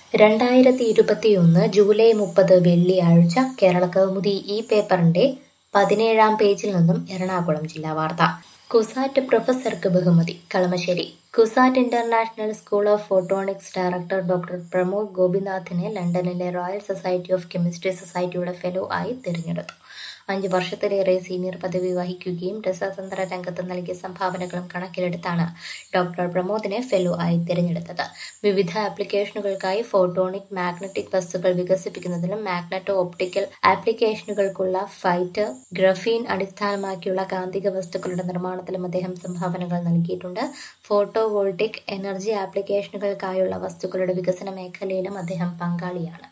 രണ്ടായിരത്തി ഇരുപത്തിയൊന്ന് ജൂലൈ മുപ്പത് വെള്ളിയാഴ്ച കേരളകൗമുദി ഈ പേപ്പറിന്റെ പതിനേഴാം പേജിൽ നിന്നും എറണാകുളം ജില്ലാ വാർത്ത കുസാറ്റ് പ്രൊഫസർക്ക് ബഹുമതി Kalamassery Cusat international school of photonics director doctor Pramod ഗോപിനാഥിനെ ലണ്ടനിലെ റോയൽ സൊസൈറ്റി ഓഫ് കെമിസ്ട്രി സൊസൈറ്റിയുടെ ഫെലോ ആയി തിരഞ്ഞെടുത്തു അഞ്ച് വർഷത്തിലേറെ സീനിയർ പദവി വഹിക്കുകയും രസതന്ത്ര രംഗത്ത് നൽകിയ സംഭാവനകളും കണക്കിലെടുത്താണ് ഡോക്ടർ പ്രമോദിനെ ഫെലോ ആയി തിരഞ്ഞെടുത്തത് വിവിധ ആപ്ലിക്കേഷനുകൾക്കായി ഫോട്ടോണിക് മാഗ്നറ്റിക് വസ്തുക്കൾ വികസിപ്പിക്കുന്നതിലും മാഗ്നറ്റോ ഒപ്റ്റിക്കൽ ആപ്ലിക്കേഷനുകൾക്കുള്ള ഫൈറ്റർ ഗ്രഫീൻ അടിസ്ഥാനമാക്കിയുള്ള കാന്തിക വസ്തുക്കളുടെ നിർമ്മാണത്തിലും അദ്ദേഹം സംഭാവനകൾ നൽകിയിട്ടുണ്ട് ഫോട്ടോവോൾട്ടിക് എനർജി ആപ്ലിക്കേഷനുകൾക്കായുള്ള വസ്തുക്കളുടെ വികസന മേഖലയിലും അദ്ദേഹം പങ്കാളിയാണ്